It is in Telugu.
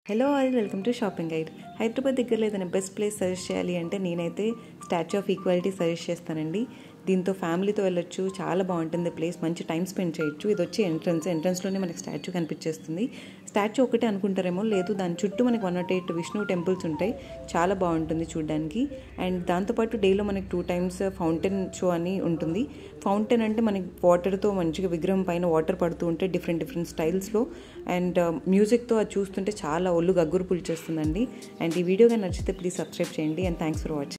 hello all welcome to shopping guide Hyderabad దగ్గరలో ఏదైనా బెస్ట్ ప్లేస్ సజెస్ట్ చేయాలి అంటే నేనైతే స్టాచ్యూ ఆఫ్ ఈక్వాలిటీ సజెస్ట్ చేస్తానండి దీంతో ఫ్యామిలీతో వెళ్ళొచ్చు చాలా బాగుంటుంది ప్లేస్ మంచి టైం స్పెండ్ చేయొచ్చు ఇది వచ్చి ఎంట్రన్స్ ఎంట్రన్స్లోనే మనకి స్టాచ్యూ కనిపించేస్తుంది స్టాచ్యూ ఒకటే అనుకుంటారేమో లేదు దాని చుట్టూ మనకి one nought eight Vishnu temples ఉంటాయి చాలా బాగుంటుంది చూడడానికి అండ్ దాంతోపాటు డేలో మనకి టూ టైమ్స్ ఫౌంటైన్ షో అని ఉంటుంది ఫౌంటైన్ అంటే మనకి వాటర్తో మంచిగా విగ్రహం పైన వాటర్ పడుతూ ఉంటే డిఫరెంట్ డిఫరెంట్ స్టైల్స్లో అండ్ మ్యూజిక్తో అది చూస్తుంటే చాలా ఒళ్ళు గగ్గురు పులిచేస్తుందండి అండ్ ఈ వీడియో కానీ నచ్చితే ప్లీజ్ సబ్స్క్రైబ్ చేయండి అండ్ థ్యాంక్స్ ఫర్ వాచింగ్